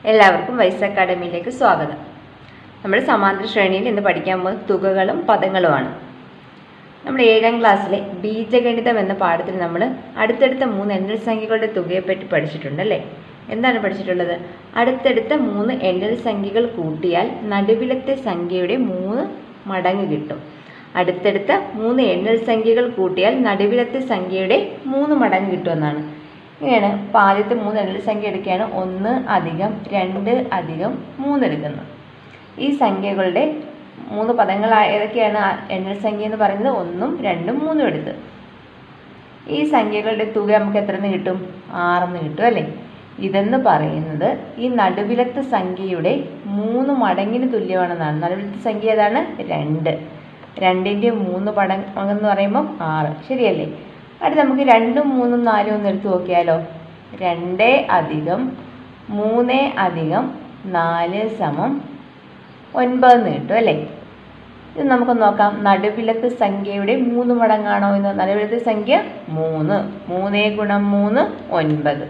എല്ലാവർക്കും വൈസ് അക്കാഡമിയിലേക്ക് സ്വാഗതം നമ്മൾ സമാന്തര ശ്രേണിയിൽ ഇന്ന് പഠിക്കാൻ പോകുന്നത് തുകകളും പദങ്ങളുമാണ് നമ്മൾ ഏഴാം ക്ലാസ്സിലെ ബീജഗണിതം എന്ന പാഠത്തിൽ നമ്മൾ അടുത്തടുത്ത മൂന്ന് എണ്ണൽ സംഖ്യകളുടെ തുകയെപ്പറ്റി പഠിച്ചിട്ടുണ്ട് അല്ലേ എന്താണ് പഠിച്ചിട്ടുള്ളത് അടുത്തടുത്ത മൂന്ന് എണ്ണൽ സംഖ്യകൾ കൂട്ടിയാൽ നടുവിലത്തെ സംഖ്യയുടെ മൂന്ന് മടങ്ങ് കിട്ടും അടുത്തടുത്ത മൂന്ന് എണ്ണൽ സംഖ്യകൾ കൂട്ടിയാൽ നടുവിലത്തെ സംഖ്യയുടെ മൂന്ന് മടങ്ങ് കിട്ടുമെന്നാണ് ഇങ്ങനെയാണ് അപ്പോൾ ആദ്യത്തെ മൂന്ന് എണ്ണൽ സംഖ്യ എടുക്കുകയാണ് ഒന്ന് അധികം രണ്ട് അധികം മൂന്ന് എടുക്കുന്നു ഈ സംഖ്യകളുടെ മൂന്ന് പദങ്ങൾ ഏതൊക്കെയാണ് ആ എണ്ണൽ സംഖ്യ എന്ന് പറയുന്നത് ഒന്നും രണ്ടും മൂന്നും എടുത്ത് ഈ സംഖ്യകളുടെ തുക നമുക്ക് എത്ര നിന്ന് കിട്ടും ആറെന്ന് കിട്ടും അല്ലേ ഇതെന്ന് പറയുന്നത് ഈ നടുവിലത്തെ സംഖ്യയുടെ മൂന്ന് മടങ്ങിന് തുല്യമാണെന്നാണ് നടുവിലത്തെ സംഖ്യ ഏതാണ് രണ്ട് രണ്ടിൻ്റെ മൂന്ന് മടങ്ങെന്ന് പറയുമ്പോൾ ആറ് ശരിയല്ലേ അടുത്ത് നമുക്ക് രണ്ടും മൂന്നും നാലും ഒന്ന് എടുത്ത് നോക്കിയാലോ രണ്ട് അധികം മൂന്ന് അധികം നാല് സമം ഒൻപതെന്ന് കിട്ടും അല്ലേ ഇത് നമുക്ക് നോക്കാം നടുവിലത്തെ സംഖ്യയുടെ മൂന്ന് മടങ്ങാണോ എന്ന് നടുവിലത്തെ സംഖ്യ മൂന്ന് മൂന്നേ ഗുണം മൂന്ന് ഒൻപത്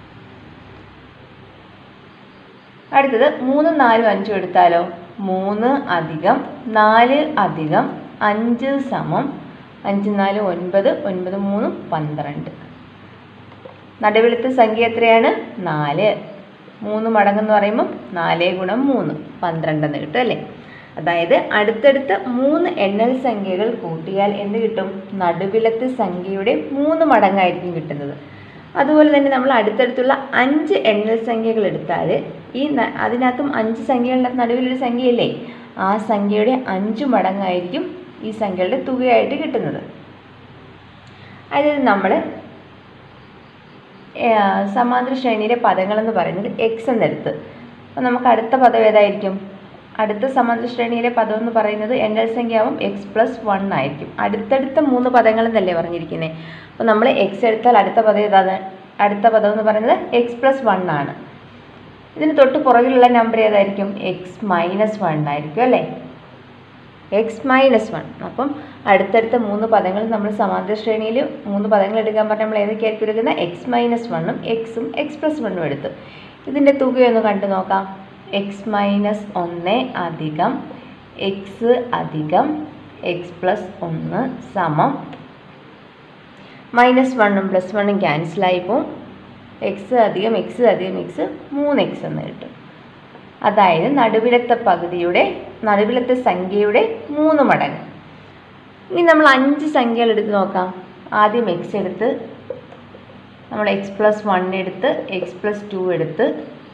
അടുത്തത് മൂന്നും നാലും അഞ്ചും എടുത്താലോ മൂന്ന് അധികം നാല് അധികം അഞ്ച് സമം അഞ്ച് നാല് ഒൻപത് ഒൻപത് മൂന്ന് പന്ത്രണ്ട് നടുവിലത്തെ സംഖ്യ എത്രയാണ് നാല് മൂന്ന് മടങ്ങെന്ന് പറയുമ്പം നാല് ഗുണം മൂന്ന് പന്ത്രണ്ട് എന്ന് കിട്ടും അല്ലേ അതായത് അടുത്തടുത്ത മൂന്ന് എണ്ണൽ സംഖ്യകൾ കൂട്ടിയാൽ എന്ത് കിട്ടും നടുവിലത്തെ സംഖ്യയുടെ മൂന്ന് മടങ്ങായിരിക്കും കിട്ടുന്നത് അതുപോലെ തന്നെ നമ്മൾ അടുത്തടുത്തുള്ള അഞ്ച് എണ്ണൽ സംഖ്യകൾ എടുത്താൽ ഈ ന- അതിനകത്തും അഞ്ച് സംഖ്യകളുടെ നടുവിലൊരു സംഖ്യയില്ലേ ആ സംഖ്യയുടെ അഞ്ച് മടങ്ങായിരിക്കും ഈ സംഖ്യകളുടെ തുകയായിട്ട് കിട്ടുന്നത് അതായത് നമ്മൾ സമാന്തര ശ്രേണിയിലെ പദങ്ങളെന്ന് പറയുന്നത് എക്സ് എന്നെടുത്ത് അപ്പോൾ നമുക്ക് അടുത്ത പദം ഏതായിരിക്കും അടുത്ത സമാന്തര ശ്രേണിയിലെ പദം എന്ന് പറയുന്നത് എണ്ണൽ സംഖ്യയാവും എക്സ് പ്ലസ് വൺ ആയിരിക്കും അടുത്തടുത്ത മൂന്ന് പദങ്ങൾ എന്നല്ലേ പറഞ്ഞിരിക്കുന്നത് അപ്പോൾ നമ്മൾ എക്സ് എടുത്താൽ അടുത്ത പദം ഏതാണ് അടുത്ത പദം എന്ന് പറയുന്നത് എക്സ് പ്ലസ് വൺ ആണ് ഇതിന് തൊട്ട് പുറകിലുള്ള നമ്പർ ഏതായിരിക്കും എക്സ് മൈനസ് വൺ ആയിരിക്കും അല്ലേ എക്സ് മൈനസ് വൺ അപ്പം അടുത്തടുത്ത മൂന്ന് പദങ്ങൾ നമ്മൾ സമാന്തര ശ്രേണിയിൽ മൂന്ന് പദങ്ങൾ എടുക്കാൻ പറഞ്ഞാൽ നമ്മൾ ഏതൊക്കെയായിരിക്കും എടുക്കുന്നത് എക്സ് മൈനസ് വണ്ണും എക്സും എക്സ് പ്ലസ് വണ്ണും എടുത്തു ഇതിൻ്റെ തുകയൊന്ന് കണ്ടു നോക്കാം എക്സ് മൈനസ് ഒന്ന് അധികം എക്സ് അധികം എക്സ് പ്ലസ് ഒന്ന് സമം മൈനസ് വണ്ണും പ്ലസ് വണ്ണും ക്യാൻസലായി പോവും എക്സ് അധികം എക്സ് അധികം എക്സ് മൂന്ന് എക്സ് എന്ന് കിട്ടും അതായത് നടുവിലത്തെ പകുതിയുടെ നടുവിലത്തെ സംഖ്യയുടെ മൂന്ന് മടങ്ങ് ഇനി നമ്മൾ അഞ്ച് സംഖ്യകൾ എടുത്ത് നോക്കാം ആദ്യം എക്സ് എടുത്ത് നമ്മൾ എക്സ് പ്ലസ് വൺ എടുത്ത് എക്സ് പ്ലസ് ടു എടുത്ത്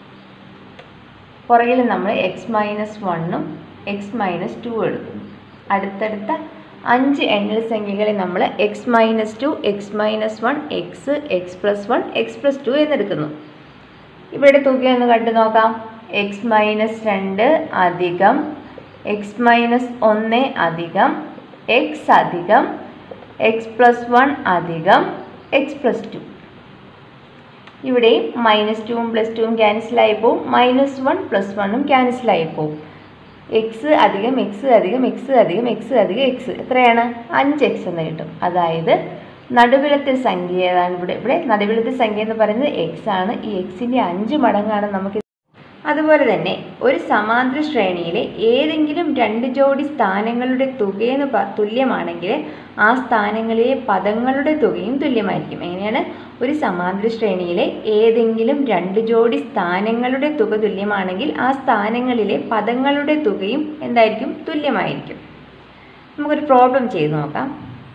പുറകിൽ നമ്മൾ എക്സ് മൈനസ് വണ്ണും എക്സ് മൈനസ് ടു എടുക്കുന്നു അടുത്തടുത്ത അഞ്ച് എണ്ണൽ സംഖ്യകളെ നമ്മൾ x minus two x minus one x x plus one x plus two എന്നെടുക്കുന്നു ഇവിടെ തുകയൊന്ന് കണ്ടു നോക്കാം എക്സ് മൈനസ് രണ്ട് അധികം എക്സ് മൈനസ് ഒന്ന് അധികം എക്സ് അധികം എക്സ് പ്ലസ് വൺ അധികം എക്സ് പ്ലസ് ടു ഇവിടെ മൈനസ് ടുവും പ്ലസ് ടുവും ക്യാൻസലായി പോവും മൈനസ് വൺ പ്ലസ് വണ്ണും ക്യാൻസലായി പോവും എക്സ് അധികം എക്സ് അധികം എക്സ് അധികം എക്സ് അധികം എക്സ് എത്രയാണ് അഞ്ച് എക്സ് എന്ന് കിട്ടും അതായത് നടുവിലത്തെ സംഖ്യ ഏതാണ് ഇവിടെ ഇവിടെ നടുവിലത്തെ സംഖ്യ എന്ന് പറയുന്നത് എക്സ് ആണ് ഈ എക്സിൻ്റെ അഞ്ച് മടങ്ങാണ് നമുക്ക് അതുപോലെ തന്നെ ഒരു സമാന്തര ശ്രേണിയിലെ ഏതെങ്കിലും രണ്ട് ജോഡി സ്ഥാനങ്ങളുടെ തുകയെന്ന് പ തുല്യമാണെങ്കിൽ ആ സ്ഥാനങ്ങളിലെ പദങ്ങളുടെ തുകയും തുല്യമായിരിക്കും എങ്ങനെയാണ് ഒരു സമാന്തര ശ്രേണിയിലെ ഏതെങ്കിലും രണ്ട് ജോഡി സ്ഥാനങ്ങളുടെ തുക തുല്യമാണെങ്കിൽ ആ സ്ഥാനങ്ങളിലെ പദങ്ങളുടെ തുകയും എന്തായിരിക്കും തുല്യമായിരിക്കും നമുക്കൊരു പ്രോബ്ലം ചെയ്ത് നോക്കാം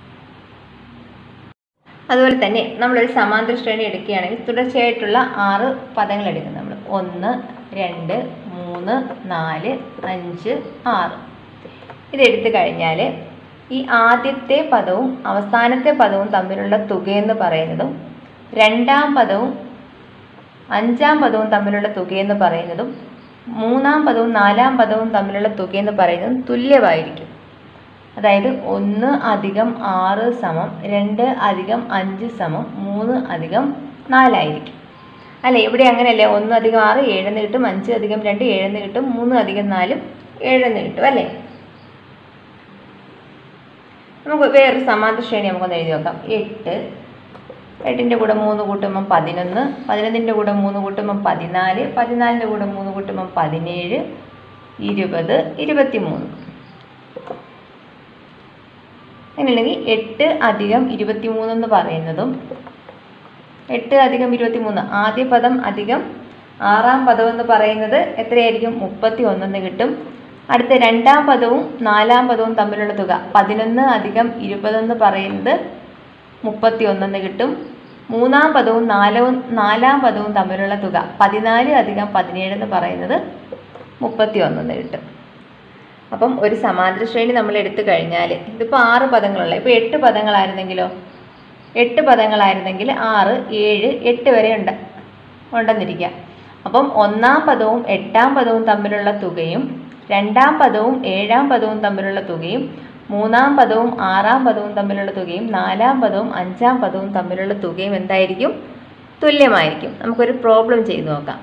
അതുപോലെ തന്നെ നമ്മളൊരു സമാന്തര ശ്രേണി എടുക്കുകയാണെങ്കിൽ തുടർച്ചയായിട്ടുള്ള ആറ് പദങ്ങൾ എടുക്കും നമ്മൾ ഒന്ന് രണ്ട് മൂന്ന് നാല് അഞ്ച് ആറ് ഇതെടുത്തു കഴിഞ്ഞാൽ ഈ ആദ്യത്തെ പദവും അവസാനത്തെ പദവും തമ്മിലുള്ള തുകയെന്ന് പറയുന്നതും രണ്ടാം പദവും അഞ്ചാം പദവും തമ്മിലുള്ള തുകയെന്ന് പറയുന്നതും മൂന്നാം പദവും നാലാം പദവും തമ്മിലുള്ള തുകയെന്ന് പറയുന്നതും തുല്യമായിരിക്കും അതായത് ഒന്ന് അധികം ആറ് സമം രണ്ട് അധികം അഞ്ച് സമം മൂന്ന് അധികം നാലായിരിക്കും അല്ലേ ഇവിടെ അങ്ങനെയല്ലേ ഒന്ന് അധികം ആറ് ഏഴെന്ന് കിട്ടും അഞ്ച് അധികം രണ്ട് ഏഴെന്ന് കിട്ടും മൂന്ന് അധികം നാലും ഏഴെന്ന് കിട്ടും അല്ലേ നമുക്ക് വേറൊരു സമാന്തര ശ്രേണി നമുക്കൊന്ന് എഴുതി നോക്കാം എട്ട് എട്ടിൻ്റെ കൂടെ മൂന്ന് കൂട്ടുമ്പം പതിനൊന്ന് പതിനൊന്നിൻ്റെ കൂടെ മൂന്ന് കൂട്ടുമ്പം പതിനാല് പതിനാലിൻ്റെ കൂടെ മൂന്ന് കൂട്ടുമ്പം പതിനേഴ് ഇരുപത് ഇരുപത്തി മൂന്ന് അങ്ങനെയാണെങ്കിൽ എട്ട് അധികം ഇരുപത്തി മൂന്ന് എന്ന് പറയുന്നതും എട്ട് അധികം ഇരുപത്തി മൂന്ന് ആദ്യ പദം അധികം ആറാം പദം എന്ന് പറയുന്നത് എത്രയായിരിക്കും മുപ്പത്തി ഒന്നെന്ന് കിട്ടും അടുത്ത രണ്ടാം പദവും നാലാം പദവും തമ്മിലുള്ള തുക പതിനൊന്ന് അധികം ഇരുപതെന്ന് പറയുന്നത് മുപ്പത്തി ഒന്നെന്ന് കിട്ടും മൂന്നാം പദവും നാലവും നാലാം പദവും തമ്മിലുള്ള തുക പതിനാല് അധികം പതിനേഴ് എന്ന് പറയുന്നത് മുപ്പത്തി ഒന്നെന്ന് കിട്ടും അപ്പം ഒരു സമാന്തര ശ്രേണി നമ്മൾ എടുത്തു കഴിഞ്ഞാൽ ഇതിപ്പോൾ ആറ് പദങ്ങളുള്ള ഇപ്പോൾ എട്ട് പദങ്ങളായിരുന്നെങ്കിലോ എട്ട് പദങ്ങളായിരുന്നെങ്കിൽ ആറ് ഏഴ് എട്ട് വരെ ഉണ്ട് ഉണ്ടെന്നിരിക്കുക അപ്പം ഒന്നാം പദവും എട്ടാം പദവും തമ്മിലുള്ള തുകയും രണ്ടാം പദവും ഏഴാം പദവും തമ്മിലുള്ള തുകയും മൂന്നാം പദവും ആറാം പദവും തമ്മിലുള്ള തുകയും നാലാം പദവും അഞ്ചാം പദവും തമ്മിലുള്ള തുകയും എന്തായിരിക്കും തുല്യമായിരിക്കും നമുക്കൊരു പ്രോബ്ലം ചെയ്തു നോക്കാം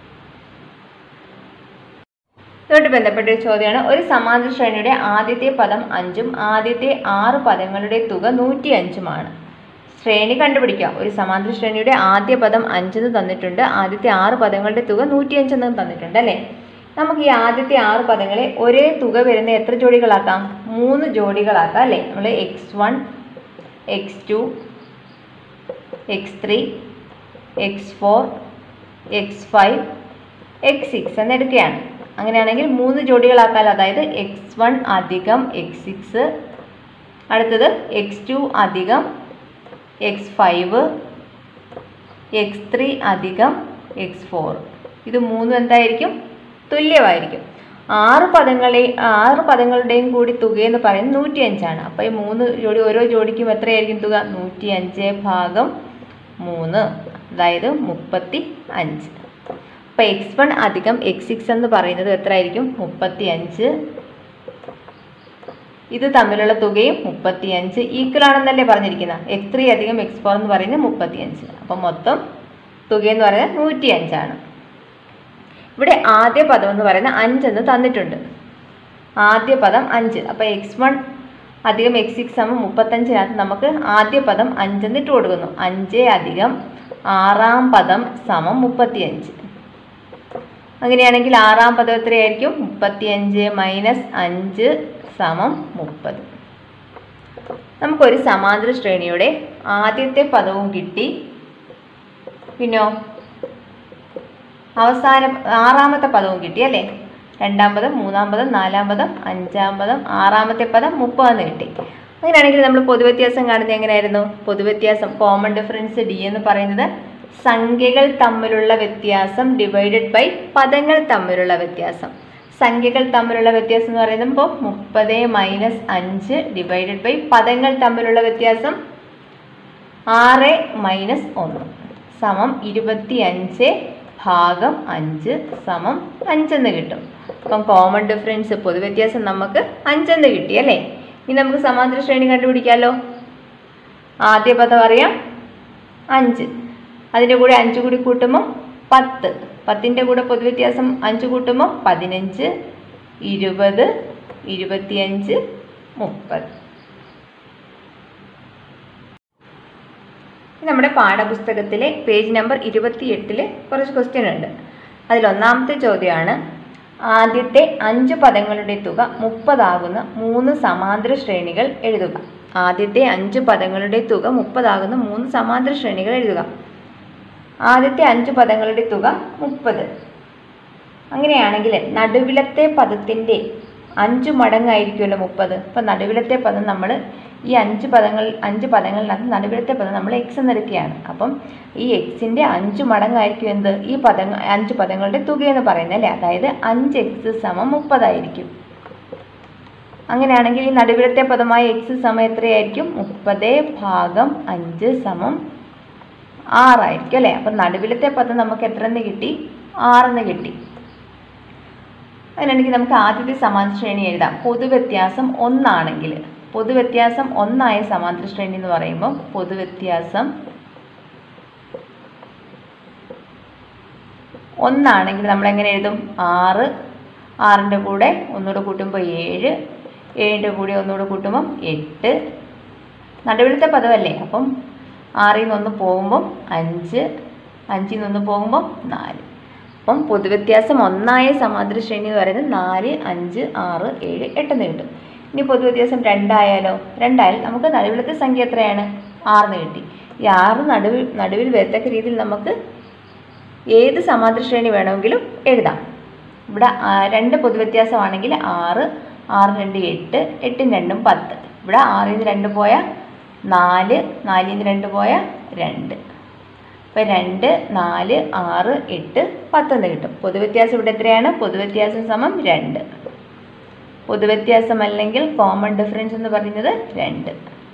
ഇതുമായിട്ട് ബന്ധപ്പെട്ട ഒരു ചോദ്യമാണ് ഒരു സമാന്തര ശ്രേണിയുടെ ആദ്യത്തെ പദം അഞ്ചും ആദ്യത്തെ ആറ് പദങ്ങളുടെ തുക നൂറ്റി അഞ്ചുമാണ് ശ്രേണി കണ്ടുപിടിക്കാം ഒരു സമാന്തര ശ്രേണിയുടെ ആദ്യ പദം അഞ്ചെന്ന് തന്നിട്ടുണ്ട് ആദ്യത്തെ ആറ് പദങ്ങളുടെ തുക നൂറ്റി അഞ്ചെന്ന് തന്നിട്ടുണ്ട് അല്ലേ നമുക്ക് ഈ ആദ്യത്തെ ആറ് പദങ്ങളെ ഒരേ തുക വരുന്ന എത്ര ജോഡികളാക്കാം മൂന്ന് ജോഡികളാക്കാം അല്ലേ നമ്മൾ x one x two x three x four x five x six എന്ന് എടുക്കുകയാണ് അങ്ങനെയാണെങ്കിൽ മൂന്ന് ജോഡികളാക്കാമല്ലോ അതായത് എക്സ് വൺ അധികം എക്സ് സിക്സ് അടുത്തത് എക്സ് ടു അധികം എക്സ് ഫൈവ് എക്സ് ത്രീ അധികം എക്സ് ഫോർ ഇത് മൂന്നും എന്തായിരിക്കും തുല്യമായിരിക്കും ആറ് പദങ്ങളെ ആറ് പദങ്ങളുടെയും കൂടി തുകയെന്ന് പറയുന്നത് നൂറ്റി അഞ്ചാണ് അപ്പോൾ ഈ മൂന്ന് ജോഡി ഓരോ ജോഡിക്കും എത്രയായിരിക്കും തുക നൂറ്റി അഞ്ച് ഭാഗം മൂന്ന് അതായത് മുപ്പത്തി അഞ്ച് അപ്പോൾ എക്സ് വൺ അധികം എക്സ് സിക്സ് എന്ന് പറയുന്നത് എത്രയായിരിക്കും മുപ്പത്തി അഞ്ച് ഇത് തമ്മിലുള്ള തുകയും മുപ്പത്തിയഞ്ച് ഈക്വൽ ആണെന്നല്ലേ പറഞ്ഞിരിക്കുന്നത് എക്സ് ത്രീ അധികം എക്സ് ഫോർ എന്ന് പറയുന്നത് മുപ്പത്തിയഞ്ച് അപ്പം മൊത്തം തുകയെന്ന് പറയുന്നത് നൂറ്റി അഞ്ചാണ് ഇവിടെ ആദ്യ പദം എന്ന് പറയുന്നത് അഞ്ചെന്ന് തന്നിട്ടുണ്ട് ആദ്യ പദം അഞ്ച് അപ്പോൾ എക്സ് വൺ അധികം എക്സ് സിക്സ് സമം മുപ്പത്തഞ്ചിനകത്ത് നമുക്ക് ആദ്യ പദം അഞ്ചെന്ന് ഇട്ട് കൊടുക്കുന്നു അഞ്ച് അധികം ആറാം പദം സമം മുപ്പത്തിയഞ്ച് അങ്ങനെയാണെങ്കിൽ ആറാം പദം എത്രയായിരിക്കും മുപ്പത്തിയഞ്ച് മൈനസ് അഞ്ച് സമം മുപ്പത് നമുക്കൊരു സമാന്തര ശ്രേണിയുടെ ആദ്യത്തെ പദവും കിട്ടി പിന്നോ അവസാന ആറാമത്തെ പദവും കിട്ടി അല്ലേ രണ്ടാം പദം മൂന്നാം പദം നാലാം പദം അഞ്ചാം പദം ആറാമത്തെ പദം മുപ്പതെന്ന് കിട്ടി അങ്ങനെയാണെങ്കിൽ നമ്മൾ പൊതുവ്യത്യാസം കാണുന്നത് എങ്ങനെയായിരുന്നു പൊതുവ്യത്യാസം കോമൺ ഡിഫറൻസ് ഡി എന്ന് പറയുന്നത് സംഖ്യകൾ തമ്മിലുള്ള വ്യത്യാസം ഡിവൈഡഡ് ബൈ പദങ്ങൾ തമ്മിലുള്ള വ്യത്യാസം സംഖ്യകൾ തമ്മിലുള്ള വ്യത്യാസം എന്ന് പറയുമ്പോൾ മുപ്പത് മൈനസ് അഞ്ച് ഡിവൈഡഡ് ബൈ പദങ്ങൾ തമ്മിലുള്ള വ്യത്യാസം ആറ് മൈനസ് ഒന്ന് സമം ഇരുപത്തി അഞ്ച് ഭാഗം അഞ്ച് സമം അഞ്ചെന്ന് കിട്ടും അപ്പം കോമൺ ഡിഫറൻസ് പൊതുവ്യത്യാസം നമുക്ക് അഞ്ചെന്ന് കിട്ടി അല്ലേ ഇനി നമുക്ക് സമാന്തര ശ്രേണി കണ്ടുപിടിക്കാമല്ലോ ആദ്യ പദം അറിയാം അഞ്ച് അതിൻ്റെ കൂടെ അഞ്ച് കൂടി കൂട്ടുമ്പോൾ പത്ത് പത്തിൻ്റെ കൂടെ പൊതുവ്യത്യാസം അഞ്ച് കൂട്ടുമ്പോൾ പതിനഞ്ച് ഇരുപത് ഇരുപത്തിയഞ്ച് മുപ്പത് നമ്മുടെ പാഠപുസ്തകത്തിലെ പേജ് നമ്പർ ഇരുപത്തിയെട്ടിൽ കുറച്ച് ക്വസ്റ്റ്യൻ ഉണ്ട് അതിലൊന്നാമത്തെ ചോദ്യമാണ് ആദ്യത്തെ അഞ്ച് പദങ്ങളുടെ തുക മുപ്പതാകുന്ന മൂന്ന് സമാന്തര ശ്രേണികൾ എഴുതുക ആദ്യത്തെ അഞ്ച് പദങ്ങളുടെ തുക മുപ്പതാകുന്ന മൂന്ന് സമാന്തര ശ്രേണികൾ എഴുതുക ആദ്യത്തെ അഞ്ച് പദങ്ങളുടെ തുക മുപ്പത് അങ്ങനെയാണെങ്കിൽ നടുവിലത്തെ പദത്തിൻ്റെ അഞ്ച് മടങ്ങായിരിക്കുമല്ലോ മുപ്പത് അപ്പം നടുവിലത്തെ പദം നമ്മൾ ഈ അഞ്ച് പദങ്ങൾ അഞ്ച് പദങ്ങളിനകത്ത് നടുവിലത്തെ പദം നമ്മൾ എക്സ് എന്നെടുക്കുകയാണ് അപ്പം ഈ എക്സിൻ്റെ അഞ്ച് മടങ്ങായിരിക്കും എന്ത് ഈ പദങ്ങൾ അഞ്ച് പദങ്ങളുടെ തുകയെന്ന് പറയുന്നത് അല്ലേ അതായത് അഞ്ച് എക്സ് സമം മുപ്പതായിരിക്കും അങ്ങനെയാണെങ്കിൽ ഈ നടുവിലത്തെ പദമായ എക്സ് സമം എത്രയായിരിക്കും മുപ്പത് ഭാഗം അഞ്ച് സമം ആറായിരിക്കും അല്ലേ അപ്പം നടുവിലത്തെ പദം നമുക്ക് എത്ര എന്ന് കിട്ടി ആറെന്ന് കിട്ടി അങ്ങനെയാണെങ്കിൽ നമുക്ക് ആദ്യത്തെ സമാന്തര ശ്രേണി എഴുതാം പൊതുവ്യത്യാസം ഒന്നാണെങ്കിൽ പൊതുവ്യത്യാസം ഒന്നായ സമാന്തര ശ്രേണി എന്ന് പറയുമ്പോൾ പൊതുവ്യത്യാസം ഒന്നാണെങ്കിൽ നമ്മൾ എങ്ങനെ എഴുതും ആറ് ആറിൻ്റെ കൂടെ ഒന്നുകൂടെ കൂട്ടുമ്പോൾ ഏഴ് ഏഴിൻ്റെ കൂടെ ഒന്നുകൂടെ കൂട്ടുമ്പം എട്ട് നടുവിലത്തെ പദമല്ലേ അപ്പം ആറിൽ നിന്ന് ഒന്ന് പോകുമ്പം അഞ്ച് അഞ്ചിൽ നിന്ന് ഒന്ന് പോകുമ്പം നാല് അപ്പം പൊതുവ്യത്യാസം ഒന്നായ സമാന്തര ശ്രേണി എന്ന് പറയുന്നത് നാല് അഞ്ച് ആറ് ഏഴ് എട്ടെന്ന് കിട്ടും ഇനി പൊതുവ്യത്യാസം രണ്ടായാലോ രണ്ടായാൽ നമുക്ക് നടുവിലത്തെ സംഖ്യ എത്രയാണ് ആറിന് കിട്ടി ഈ ആറ് നടുവിൽ നടുവിൽ വരത്തക്ക രീതിയിൽ നമുക്ക് ഏത് സമാന്തര ശ്രേണി വേണമെങ്കിലും എഴുതാം ഇവിടെ ആ, രണ്ട് പൊതുവ്യത്യാസമാണെങ്കിൽ ആറ് ആറ് രണ്ട് എട്ട് എട്ടും രണ്ടും പത്ത് ഇവിടെ ആറിൽ നിന്ന് രണ്ട് പോയാൽ നാല് നാലിൽ നിന്ന് രണ്ട് പോയാൽ രണ്ട് അപ്പോൾ രണ്ട് നാല് ആറ് എട്ട് പത്തെന്ന് കിട്ടും പൊതുവ്യത്യാസം ഇവിടെ എത്രയാണ് പൊതുവ്യത്യാസം സമം രണ്ട് പൊതുവ്യത്യാസം അല്ലെങ്കിൽ കോമൺ ഡിഫറൻസ് എന്ന് പറയുന്നത് രണ്ട്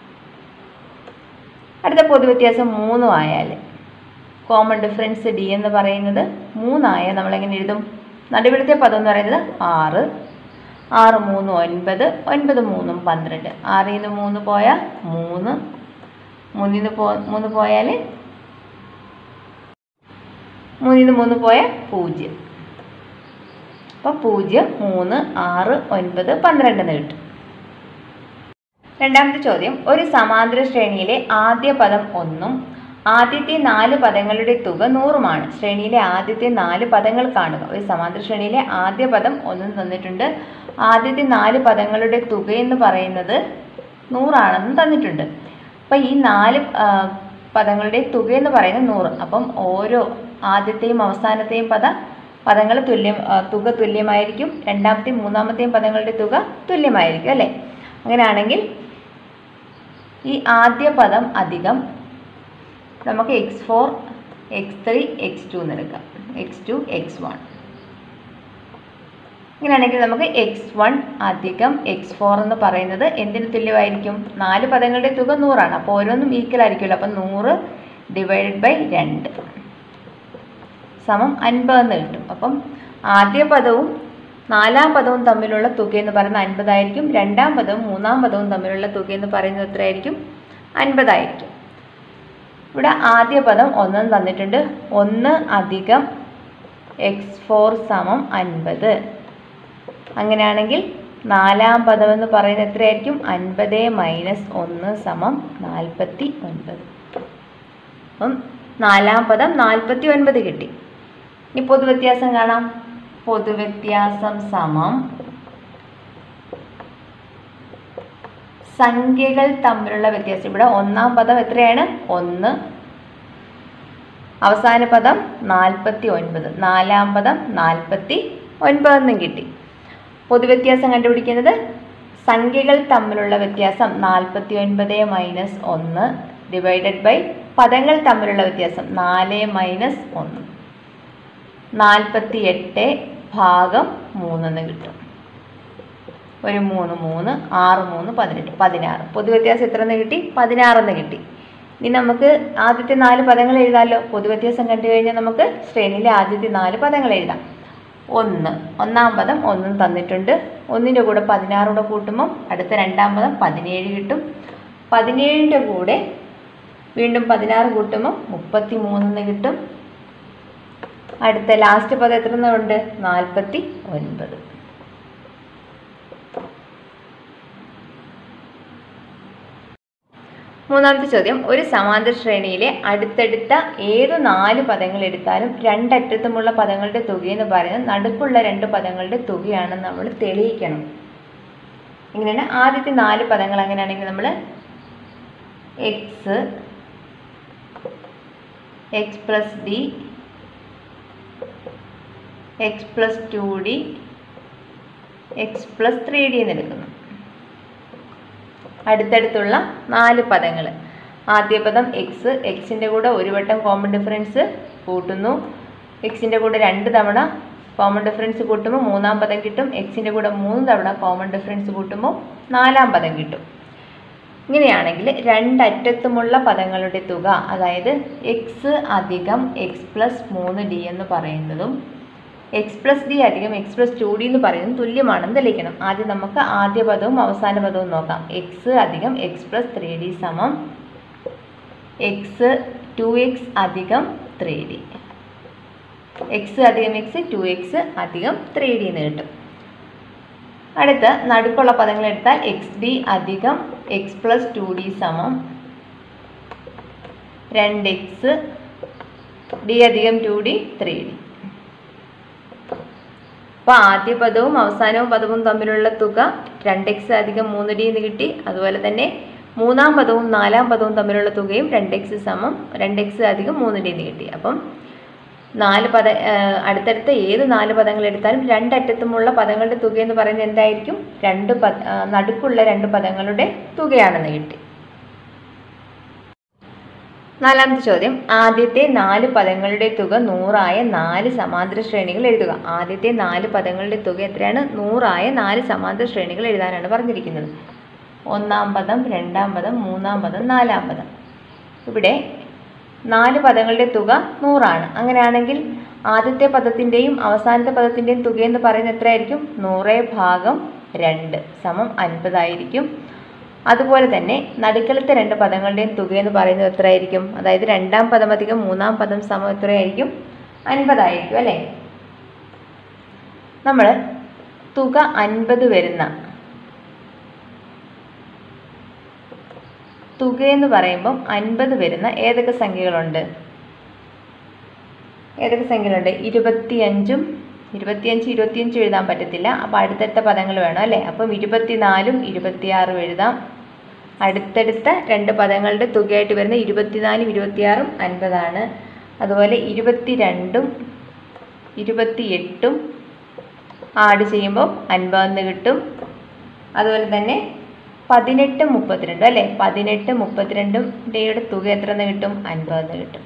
അടുത്ത പൊതുവ്യത്യാസം മൂന്നും ആയാൽ കോമൺ ഡിഫറൻസ് ഡി എന്ന് പറയുന്നത് മൂന്നായ നമ്മളെങ്ങനെ എഴുതും നടുവിലത്തെ പദം എന്ന് പറയുന്നത് ആറ് ആറ് മൂന്ന് ഒൻപത് ഒൻപത് മൂന്നും പന്ത്രണ്ട് ആറിൽ നിന്ന് മൂന്ന് പോയാൽ മൂന്ന് മൂന്നിൽ നിന്ന് പോ മൂന്ന് പോയാൽ മൂന്നിൽ നിന്ന് മൂന്ന് പോയാൽ പൂജ്യം അപ്പോൾ പൂജ്യം മൂന്ന് ആറ് ഒൻപത് പന്ത്രണ്ട് എന്ന് കിട്ടും രണ്ടാമത്തെ ചോദ്യം ഒരു സമാന്തര ശ്രേണിയിലെ ആദ്യ പദം ഒന്നും ആദ്യത്തെ നാല് പദങ്ങളുടെ തുക നൂറുമാണ് ശ്രേണിയിലെ ആദ്യത്തെ നാല് പദങ്ങൾ കാണുക ഒരു സമാന്തര ശ്രേണിയിലെ ആദ്യ പദം ഒന്നും തന്നിട്ടുണ്ട് ആദ്യത്തെ നാല് പദങ്ങളുടെ തുക എന്ന് പറയുന്നത് നൂറാണെന്ന് തന്നിട്ടുണ്ട് അപ്പം ഈ നാല് ആ, പദങ്ങളുടെ തുക എന്ന് പറയുന്നത് നൂറ് അപ്പം ഓരോ ആദ്യത്തെയും അവസാനത്തെയും പദ പദങ്ങൾ തുല്യം ആ, തുക തുല്യമായിരിക്കും രണ്ടാമത്തെയും മൂന്നാമത്തെയും പദങ്ങളുടെ തുക തുല്യമായിരിക്കും അല്ലേ അങ്ങനെയാണെങ്കിൽ ഈ ആദ്യ പദം അധികം നമുക്ക് x four x three x two എന്നെടുക്കാം എക്സ് ടു എക്സ് വൺ ഇങ്ങനെയാണെങ്കിൽ നമുക്ക് എക്സ് വൺ അധികം എക്സ് ഫോർ എന്ന് പറയുന്നത് എന്തിന് തുല്യമായിരിക്കും നാല് പദങ്ങളുടെ തുക നൂറാണ് അപ്പോൾ ഓരോന്നും ഈക്വൽ ആയിരിക്കുമല്ലോ അപ്പം നൂറ് ഡിവൈഡഡ് ബൈ രണ്ട് സമം അൻപത് എന്ന് കിട്ടും അപ്പം ആദ്യ പദവും നാലാം പദവും തമ്മിലുള്ള തുക എന്ന് പറയുന്നത് അൻപതായിരിക്കും രണ്ടാം പദവും മൂന്നാം പദവും തമ്മിലുള്ള തുക എന്ന് പറയുന്നത് എത്രയായിരിക്കും അൻപതായിരിക്കും ഇവിടെ ആദ്യ പദം ഒന്നും തന്നിട്ടുണ്ട് ഒന്ന് അധികം എക്സ് ഫോർ സമം അൻപത് അങ്ങനെയാണെങ്കിൽ നാലാം പദം എന്ന് പറയുന്നത് എത്രയായിരിക്കും അൻപത് മൈനസ് ഒന്ന് സമം നാൽപ്പത്തി ഒൻപത് അപ്പം നാലാം പദം നാൽപ്പത്തി ഒൻപത് കിട്ടി ഇനി പൊതുവ്യത്യാസം കാണാം പൊതുവ്യത്യാസം സമം സംഖ്യകൾ തമ്മിലുള്ള വ്യത്യാസം ഇവിടെ ഒന്നാം പദം എത്രയാണ് ഒന്ന് അവസാന പദം നാൽപ്പത്തി ഒൻപത് നാലാം പദം നാൽപ്പത്തി ഒൻപതെന്നും കിട്ടി പൊതുവ്യത്യാസം കണ്ടുപിടിക്കുന്നത് സംഖ്യകൾ തമ്മിലുള്ള വ്യത്യാസം നാൽപ്പത്തി ഒൻപത് മൈനസ് ഒന്ന് ഡിവൈഡഡ് ബൈ പദങ്ങൾ തമ്മിലുള്ള വ്യത്യാസം നാല് മൈനസ് ഒന്ന് നാൽപ്പത്തി എട്ട് ഭാഗം മൂന്നെന്ന് കിട്ടും ഒരു മൂന്ന് മൂന്ന് ആറ് മൂന്ന് പതിനെട്ട് പതിനാറ് പൊതുവ്യത്യാസം എത്ര എന്ന് കിട്ടി പതിനാറെന്ന് കിട്ടി ഇനി നമുക്ക് ആദ്യത്തെ നാല് പദങ്ങൾ എഴുതാമല്ലോ പൊതുവ്യത്യാസം കണ്ടു കഴിഞ്ഞാൽ നമുക്ക് ശ്രേണിയിലെ ആദ്യത്തെ നാല് പദങ്ങൾ എഴുതാം ഒന്ന് ഒന്നാം പദം ഒന്നും തന്നിട്ടുണ്ട് ഒന്നിൻ്റെ കൂടെ പതിനാറൂടെ കൂട്ടുമ്പം അടുത്ത രണ്ടാം പദം പതിനേഴ് കിട്ടും പതിനേഴിൻ്റെ കൂടെ വീണ്ടും പതിനാറ് കൂട്ടുമ്പം മുപ്പത്തി മൂന്നെന്ന് കിട്ടും അടുത്ത ലാസ്റ്റ് പദം എത്ര ഉണ്ട് നാൽപ്പത്തി ഒൻപത് മൂന്നാമത്തെ ചോദ്യം ഒരു സമാന്തര ശ്രേണിയിലെ അടുത്തടുത്ത ഏതു നാല് പദങ്ങൾ എടുത്താലും രണ്ടറ്റത്തുമുള്ള പദങ്ങളുടെ തുകയെന്ന് പറയുന്നത് നടുക്കുള്ള രണ്ട് പദങ്ങളുടെ തുകയാണെന്ന് നമ്മൾ തെളിയിക്കണം ഇങ്ങനെയാണ് ആദ്യത്തെ നാല് പദങ്ങൾ അങ്ങനെയാണെങ്കിൽ നമ്മൾ x x plus d x plus two d x plus three d എന്ന് എടുക്കുന്നു അടുത്തടുത്തുള്ള നാല് പദങ്ങൾ ആദ്യ പദം എക്സ് എക്സിൻ്റെ കൂടെ ഒരു വട്ടം കോമൺ ഡിഫറൻസ് കൂട്ടുന്നു എക്സിൻ്റെ കൂടെ രണ്ട് തവണ കോമൺ ഡിഫറൻസ് കൂട്ടുമ്പോൾ മൂന്നാം പദം കിട്ടും എക്സിൻ്റെ കൂടെ മൂന്ന് തവണ കോമൺ ഡിഫറൻസ് കൂട്ടുമ്പോൾ നാലാം പദം കിട്ടും ഇങ്ങനെയാണെങ്കിൽ രണ്ടറ്റത്തുമുള്ള പദങ്ങളുടെ തുക അതായത് എക്സ് അധികം എക്സ് പ്ലസ് മൂന്ന് ഡി എന്ന് പറയുന്നതും എക്സ് പ്ലസ് ഡി അധികം എക്സ് പ്ലസ് ടു ഡി എന്ന് പറയുന്നത് തുല്യമാണെന്ന് തെളിയിക്കണം ആദ്യം നമുക്ക് ആദ്യ പദവും അവസാന പദവും നോക്കാം എക്സ് അധികം എക്സ് പ്ലസ് ത്രീ ഡി സമം എക്സ് ടു എക്സ് അധികം ത്രീ ഡി എക്സ് അധികം എക്സ് ടു എക്സ് അധികം ത്രീ ഡി എന്ന് കിട്ടും അടുത്ത നടുക്കുള്ള പദങ്ങൾ എടുത്താൽ എക്സ് ഡി അധികം എക്സ് പ്ലസ് ടു ഡി സമം രണ്ട് എക്സ് ഡി അധികം ടു ഡി ത്രീ ഡി അപ്പോൾ ആദ്യ പദവും അവസാനവും പദവും തമ്മിലുള്ള തുക രണ്ട് എക്സ് അധികം മൂന്ന് ഡി എന്ന് കിട്ടി അതുപോലെ തന്നെ മൂന്നാം പദവും നാലാം പദവും തമ്മിലുള്ള തുകയും രണ്ട് എക്സ് സമം രണ്ട് എക്സ് അധികം മൂന്ന് ഡി എന്ന് കിട്ടി അപ്പം നാല് പദ ഏഹ് അടുത്തടുത്ത ഏത് നാല് പദങ്ങൾ എടുത്താലും രണ്ടറ്റത്തുമുള്ള പദങ്ങളുടെ തുക എന്ന് പറയുന്നത് എന്തായിരിക്കും രണ്ട് പദ ആ, നടുക്കുള്ള രണ്ട് പദങ്ങളുടെ തുകയാണെന്ന് കിട്ടി നാലാമത്തെ ചോദ്യം ആദ്യത്തെ നാല് പദങ്ങളുടെ തുക നൂറായ നാല് സമാന്തര ശ്രേണികൾ എഴുതുക ആദ്യത്തെ നാല് പദങ്ങളുടെ തുക എത്രയാണ് നൂറായ നാല് സമാന്തര ശ്രേണികൾ എഴുതാനാണ് പറഞ്ഞിരിക്കുന്നത് ഒന്നാം പദം രണ്ടാം പദം മൂന്നാം പദം നാലാം പദം ഇവിടെ നാല് പദങ്ങളുടെ തുക നൂറാണ് അങ്ങനെയാണെങ്കിൽ ആദ്യത്തെ പദത്തിൻ്റെയും അവസാനത്തെ പദത്തിൻ്റെയും തുക എന്ന് പറയുന്നത് എത്രയായിരിക്കും നൂറ് ഭാഗം രണ്ട് സമം അൻപതായിരിക്കും അതുപോലെ തന്നെ നടുക്കളത്തെ രണ്ട് പദങ്ങളുടെയും തുക എന്ന് പറയുന്നത് എത്രയായിരിക്കും അതായത് രണ്ടാം പദം അധികം മൂന്നാം പദം സമം എത്രയായിരിക്കും അൻപതായിരിക്കും അല്ലേ നമ്മൾ തുക അൻപത് വരുന്ന തുക എന്ന് പറയുമ്പം അൻപത് വരുന്ന ഏതൊക്കെ സംഖ്യകളുണ്ട് ഏതൊക്കെ സംഖ്യകളുണ്ട് ഇരുപത്തിയഞ്ചും ഇരുപത്തിയഞ്ച് ഇരുപത്തിയഞ്ച് എഴുതാൻ പറ്റത്തില്ല അപ്പോൾ അടുത്തടുത്ത പദങ്ങൾ വേണം അല്ലേ അപ്പം ഇരുപത്തിനാലും ഇരുപത്തിയാറും എഴുതാം അടുത്തടുത്ത രണ്ട് പദങ്ങളുടെ തുകയായിട്ട് വരുന്ന ഇരുപത്തിനാലും ഇരുപത്തിയാറും അൻപതാണ് അതുപോലെ ഇരുപത്തിരണ്ടും ഇരുപത്തിയെട്ടും ആഡ് ചെയ്യുമ്പോൾ അൻപതെന്ന് കിട്ടും അതുപോലെ തന്നെ പതിനെട്ട് മുപ്പത്തിരണ്ട് അല്ലേ പതിനെട്ട് മുപ്പത്തിരണ്ടിൻ്റെയുടെ തുക എത്ര എന്ന് കിട്ടും അൻപതെന്ന് കിട്ടും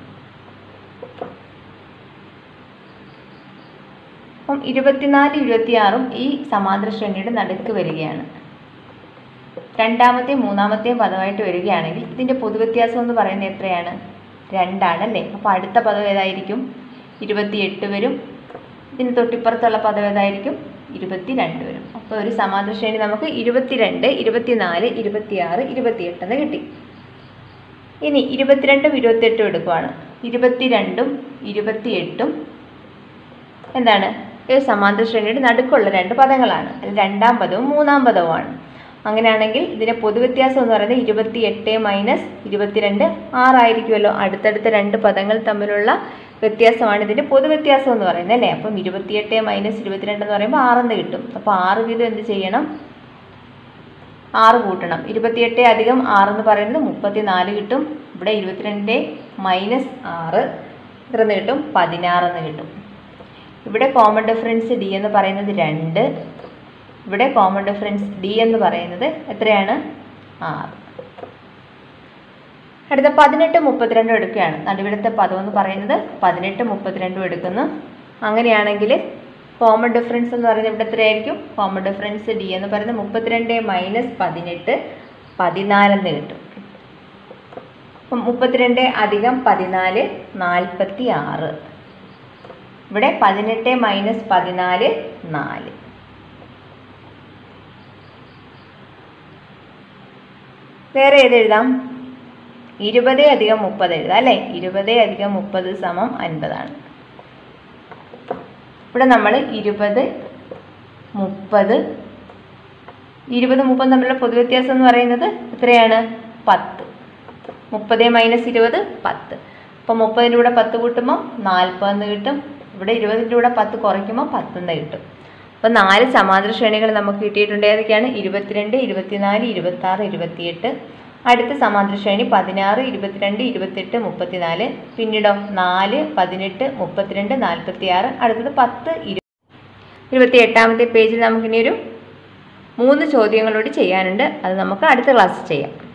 അപ്പം ഇരുപത്തിനാല് ഇരുപത്തിയാറും ഈ സമാന്തര ശ്രേണിയുടെ നടുക്ക് വരികയാണ് രണ്ടാമത്തെയും മൂന്നാമത്തെയും പദമായിട്ട് വരികയാണെങ്കിൽ ഇതിൻ്റെ പൊതുവ്യത്യാസം എന്ന് പറയുന്നത് എത്രയാണ് രണ്ടാണ് അല്ലേ അപ്പോൾ അടുത്ത പദം ഏതായിരിക്കും ഇരുപത്തിയെട്ട് വരും ഇതിന് തൊട്ടിപ്പുറത്തുള്ള പദം ഏതായിരിക്കും ഇരുപത്തിരണ്ട് വരും അപ്പോൾ ഒരു സമാന്തര ശ്രേണി നമുക്ക് ഇരുപത്തിരണ്ട് ഇരുപത്തിനാല് ഇരുപത്തിയാറ് ഇരുപത്തിയെട്ട് എന്ന് കിട്ടി ഇനി ഇരുപത്തിരണ്ടും ഇരുപത്തിയെട്ടും എടുക്കുവാണ് ഇരുപത്തിരണ്ടും ഇരുപത്തിയെട്ടും എന്താണ് ഒരു സമാന്തര ശ്രേണിയുടെ നടുക്കുള്ള രണ്ട് പദങ്ങളാണ് അതിൽ രണ്ടാം പദവും മൂന്നാം പദവുമാണ് അങ്ങനെയാണെങ്കിൽ ഇതിൻ്റെ പൊതുവ്യത്യാസം എന്ന് പറയുന്നത് ഇരുപത്തി എട്ട് മൈനസ് ഇരുപത്തിരണ്ട് ആറായിരിക്കുമല്ലോ അടുത്തടുത്ത രണ്ട് പദങ്ങൾ തമ്മിലുള്ള വ്യത്യാസമാണ് ഇതിൻ്റെ പൊതുവ്യത്യാസം എന്ന് പറയുന്നത് അല്ലേ അപ്പം ഇരുപത്തിയെട്ട് മൈനസ് ഇരുപത്തിരണ്ട് എന്ന് പറയുമ്പോൾ ആറെന്ന് കിട്ടും അപ്പോൾ ആറ് വീതം എന്ത് ചെയ്യണം ആറ് കൂട്ടണം ഇരുപത്തിയെട്ട് അധികം ആറെന്ന് പറയുന്നത് മുപ്പത്തിനാല് കിട്ടും ഇവിടെ ഇരുപത്തിരണ്ട് മൈനസ് ആറ് എത്രന്ന് കിട്ടും പതിനാറെന്ന് കിട്ടും ഇവിടെ കോമൺ ഡിഫറൻസ് ഡി എന്ന് പറയുന്നത് രണ്ട് ഇവിടെ കോമൺ ഡിഫറൻസ് ഡി എന്ന് പറയുന്നത് എത്രയാണ് ആറ് അടുത്ത പതിനെട്ട് മുപ്പത്തിരണ്ടും എടുക്കുകയാണ് നടുവിലത്തെ പദം എന്ന് പറയുന്നത് പതിനെട്ട് മുപ്പത്തിരണ്ടും എടുക്കുന്നു അങ്ങനെയാണെങ്കിൽ കോമൺ ഡിഫറൻസ് എന്ന് പറയുന്നത് ഇവിടെ എത്രയായിരിക്കും കോമൺ ഡിഫറൻസ് ഡി എന്ന് പറയുന്നത് മുപ്പത്തിരണ്ട് മൈനസ് പതിനെട്ട് പതിനാലെന്ന് കിട്ടും അപ്പം മുപ്പത്തിരണ്ട് അധികം പതിനാല് നാൽപ്പത്തി ആറ് ഇവിടെ പതിനെട്ട് മൈനസ് പതിനാല് നാല് വേറെ ഏത് എഴുതാം ഇരുപത് അധികം മുപ്പത് എഴുതാം അല്ലേ ഇരുപത് അധികം മുപ്പത് സമം അൻപതാണ് ഇവിടെ നമ്മൾ ഇരുപത് മുപ്പത് ഇരുപത് മുപ്പത് തമ്മിലുള്ള പൊതുവ്യത്യാസം എന്ന് പറയുന്നത് എത്രയാണ് പത്ത് മുപ്പത് മൈനസ് ഇരുപത് പത്ത് അപ്പോൾ മുപ്പതിൻ്റെ കൂടെ പത്ത് കൂട്ടുമ്പോൾ നാൽപ്പതെന്ന് കിട്ടും ഇവിടെ ഇരുപതിൻ്റെ കൂടെ പത്ത് കുറയ്ക്കുമ്പോൾ പത്തെന്ന് കിട്ടും അപ്പോൾ നാല് സമാന്തര ശ്രേണികൾ നമുക്ക് കിട്ടിയിട്ടുണ്ട് ഏതൊക്കെയാണ് ഇരുപത്തിരണ്ട് ഇരുപത്തിനാല് ഇരുപത്താറ് ഇരുപത്തിയെട്ട് അടുത്ത സമാന്തര ശ്രേണി പതിനാറ് ഇരുപത്തിരണ്ട് ഇരുപത്തെട്ട് മുപ്പത്തിനാല് പിന്നീടോ നാല് പതിനെട്ട് മുപ്പത്തിരണ്ട് നാൽപ്പത്തിയാറ് അടുത്തത് പത്ത് ഇരു ഇരുപത്തി എട്ടാമത്തെ പേജിൽ നമുക്കിനി ഒരു മൂന്ന് ചോദ്യങ്ങളോട് ചെയ്യാനുണ്ട് അത് നമുക്ക് അടുത്ത ക്ലാസ്സിൽ ചെയ്യാം